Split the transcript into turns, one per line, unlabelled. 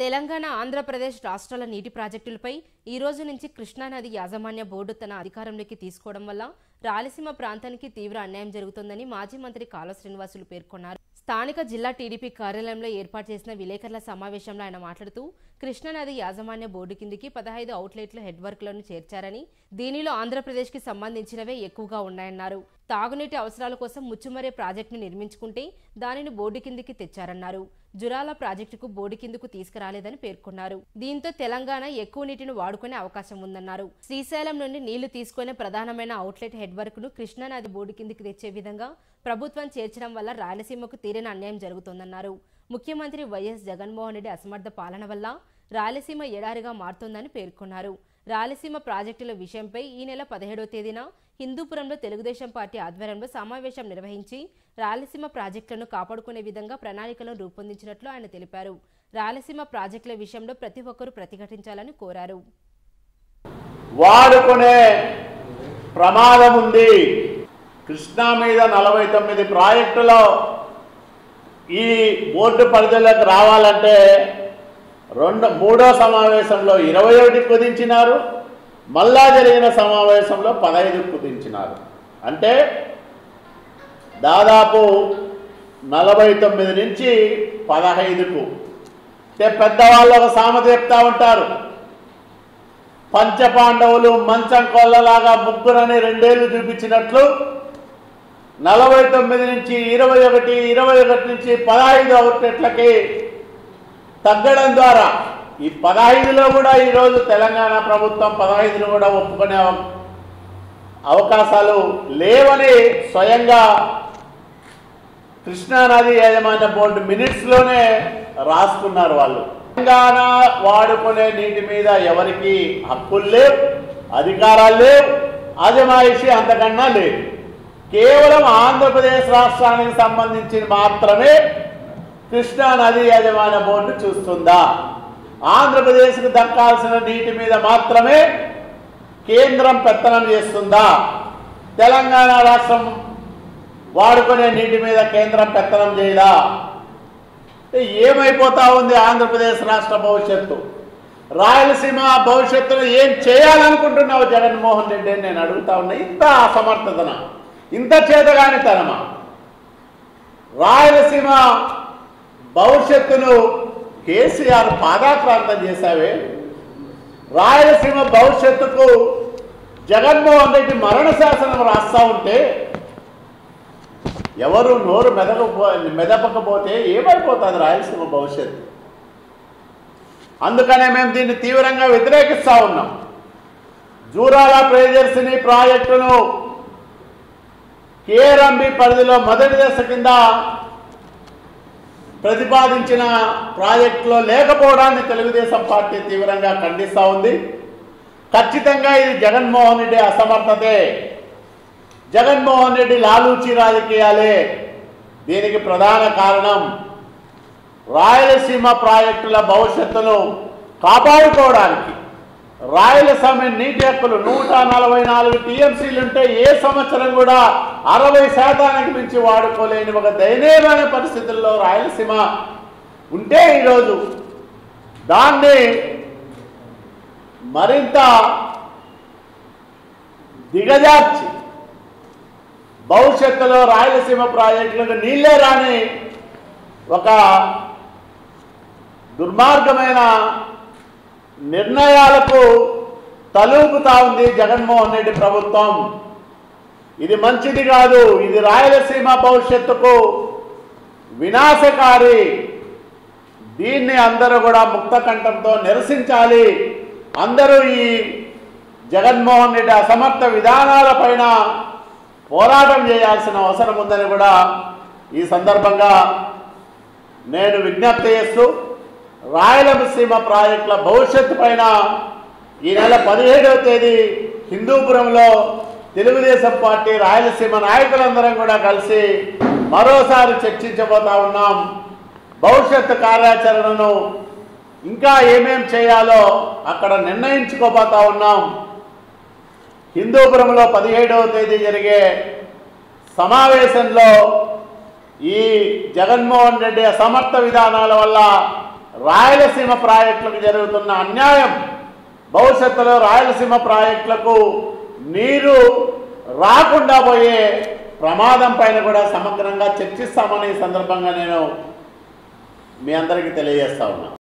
తెలంగాణ ఆంధ్రప్రదేశ్ రాష్ట్రాల నీటి ప్రాజెక్టులపై ఈ రోజు నుంచి కృష్ణానది యాజమాన్య బోర్డు తన అధికారంలోకి తీసుకోవడం వల్ల రాయలసీమ ప్రాంతానికి తీవ్ర అన్యాయం జరుగుతోందని మాజీ మంత్రి కాలువ శ్రీనివాసులు పేర్కొన్నారు స్థానిక జిల్లా టీడీపీ కార్యాలయంలో ఏర్పాటు చేసిన విలేకరుల సమావేశంలో ఆయన మాట్లాడుతూ కృష్ణానది యాజమాన్య బోర్డు కిందికి పదహైదు అవుట్లెట్ల హెడ్ వర్క్లను చేర్చారని దీనిలో ఆంధ్రప్రదేశ్కి సంబంధించినవే ఎక్కువగా ఉన్నాయన్నారు తాగునీటి అవసరాల కోసం ముచ్చుమరే ప్రాజెక్టును నిర్మించుకుంటే దానిని బోర్డు కిందికి తెచ్చారన్నారు జురాల ప్రాజెక్టుకు బోర్డు కిందకు తీసుకురాలేదని పేర్కొన్నారు దీంతో తెలంగాణ ఎక్కువ నీటిని వాడుకునే అవకాశం ఉందన్నారు శ్రీశైలం నుండి నీళ్లు తీసుకునే ప్రధానమైన అవుట్లెట్ హెడ్ వర్క్ ను కృష్ణానది బోర్డు కిందికి తెచ్చే విధంగా ప్రభుత్వం చేర్చడం వల్ల రాయలసీమకు తీరని అన్యాయం జరుగుతోందన్నారు ముఖ్యమంత్రి వైఎస్ జగన్మోహన్ రెడ్డి అసమర్థ పాలన వల్ల రాయలసీమ ఎడారిగా మారుతోందని పేర్కొన్నారు రాయలసీమ ప్రాజెక్టుల విషయంపై ఈ నెల పదిహేడవ తేదీన హిందూపురంలో తెలుగుదేశం పార్టీ ఆధ్వర్యంలో సమావేశం నిర్వహించి రాయలసీమ ప్రాజెక్టులను కాపాడుకునే విధంగా ప్రణాళికలను రూపొందించినట్లు ఆయన తెలిపారు రాయలసీమ ప్రాజెక్టుల విషయంలో ప్రతి ఒక్కరూ ప్రతిఘటించాలని కోరారు
వాడుకునే ప్రమాదం ఉంది కృష్ణా మీద నలభై తొమ్మిది ప్రాజెక్టులో ఈ బోర్డు పరిధిలోకి రావాలంటే రెండు మూడో సమావేశంలో ఇరవై ఒకటి కుదించినారు మళ్ళా జరిగిన సమావేశంలో పదహైదు కుదించినారు అంటే దాదాపు నలభై తొమ్మిది నుంచి పదహైదుకు అంటే పెద్దవాళ్ళు ఒక సామెత చెప్తా ఉంటారు పంచపాండవులు మంచం కొల్లలాగా ముగ్గురని రెండేళ్లు చూపించినట్లు నలభై తొమ్మిది నుంచి ఇరవై ఒకటి ఇరవై ఒకటి నుంచి పదహైదు అవుట్లెట్లకి తగ్గడం ద్వారా ఈ పదహైదులో కూడా ఈరోజు తెలంగాణ ప్రభుత్వం పదహైదును కూడా ఒప్పుకునే అవ- అవకాశాలు లేవని స్వయంగా కృష్ణానది యాజమాన్య బోర్డు మినిట్స్లోనే రాసుకున్నారు వాళ్ళు తెలంగాణ వాడుకునే నీటి మీద ఎవరికి హక్కులు లేవు అధికారాలు లేవు అజమాయిషి అంతకన్నా లేదు కేవలం ఆంధ్రప్రదేశ్ రాష్ట్రానికి సంబంధించి మాత్రమే కృష్ణా నది యాజమాన్య బోర్డు చూస్తుందా ఆంధ్రప్రదేశ్కు దక్కాల్సిన నీటి మీద మాత్రమే కేంద్రం పెత్తనం చేస్తుందా తెలంగాణ రాష్ట్రం వాడుకునే నీటి మీద కేంద్రం పెత్తనం చేయదా అంటే ఏమైపోతా ఉంది ఆంధ్రప్రదేశ్ రాష్ట్ర భవిష్యత్తు రాయలసీమ భవిష్యత్తులో ఏం చేయాలనుకుంటున్నావు జగన్మోహన్ రెడ్డి అని నేను అడుగుతా ఉన్నా ఇంత అసమర్థతన ఇంత చేతగానితనమా రాయలసీమ భవిష్యత్తును కేసీఆర్ పాదాక్రాంతం చేశావే రాయలసీమ భవిష్యత్తుకు జగన్మోహన్ రెడ్డి మరణ శాసనం రాస్తా ఉంటే ఎవరు నోరు మెదకపో మెదపకపోతే ఏమైపోతుంది రాయలసీమ భవిష్యత్తు అందుకనే మేము దీన్ని తీవ్రంగా వ్యతిరేకిస్తా ఉన్నాం జూరాల ప్రేజర్సిని ప్రాజెక్టును కేఆర్ఎంబి పరిధిలో మొదటి దశ కింద ప్రతిపాదించిన ప్రాజెక్టులో లేకపోవడాన్ని తెలుగుదేశం పార్టీ తీవ్రంగా ఖండిస్తూ ఉంది ఖచ్చితంగా ఇది జగన్మోహన్ రెడ్డి అసమర్థతే జగన్మోహన్ రెడ్డి లాలూచి రాజకీయాలే దీనికి ప్రధాన కారణం రాయలసీమ ప్రాజెక్టుల భవిష్యత్తును కాపాడుకోవడానికి రాయలసీమ నీటి హక్కులు నూట నలభై నాలుగు టీఎంసీలు ఉంటే ఏ సంవత్సరం కూడా అరవై శాతానికి మించి వాడుకోలేని ఒక దయనీయమైన పరిస్థితుల్లో రాయలసీమ ఉంటే ఈరోజు దాన్ని మరింత దిగజార్చి భవిష్యత్తులో రాయలసీమ ప్రాజెక్టులకు నీళ్ళే రాని ఒక దుర్మార్గమైన నిర్ణయాలకు తలూపుతా ఉంది జగన్మోహన్ రెడ్డి ప్రభుత్వం ఇది మంచిది కాదు ఇది రాయలసీమ భవిష్యత్తుకు వినాశకారి దీన్ని అందరూ కూడా ముక్త కంఠంతో నిరసించాలి అందరూ ఈ జగన్మోహన్ రెడ్డి అసమర్థ విధానాలపైన పోరాటం చేయాల్సిన అవసరం ఉందని కూడా ఈ సందర్భంగా నేను విజ్ఞప్తి చేస్తూ రాయలసీమ ప్రాజెక్టుల భవిష్యత్తు పైన ఈ నెల పదిహేడవ తేదీ హిందూపురంలో తెలుగుదేశం పార్టీ రాయలసీమ నాయకులందరం కూడా కలిసి మరోసారి చర్చించబోతా ఉన్నాం భవిష్యత్తు కార్యాచరణను ఇంకా ఏమేం చేయాలో అక్కడ నిర్ణయించుకోబోతా ఉన్నాం హిందూపురంలో పదిహేడవ తేదీ జరిగే సమావేశంలో ఈ జగన్మోహన్ రెడ్డి అసమర్థ విధానాల వల్ల రాయలసీమ ప్రాజెక్టులకు జరుగుతున్న అన్యాయం భవిష్యత్తులో రాయలసీమ ప్రాజెక్టులకు నీరు రాకుండా పోయే ప్రమాదం పైన కూడా సమగ్రంగా చర్చిస్తామని ఈ సందర్భంగా నేను మీ అందరికీ తెలియజేస్తా ఉన్నా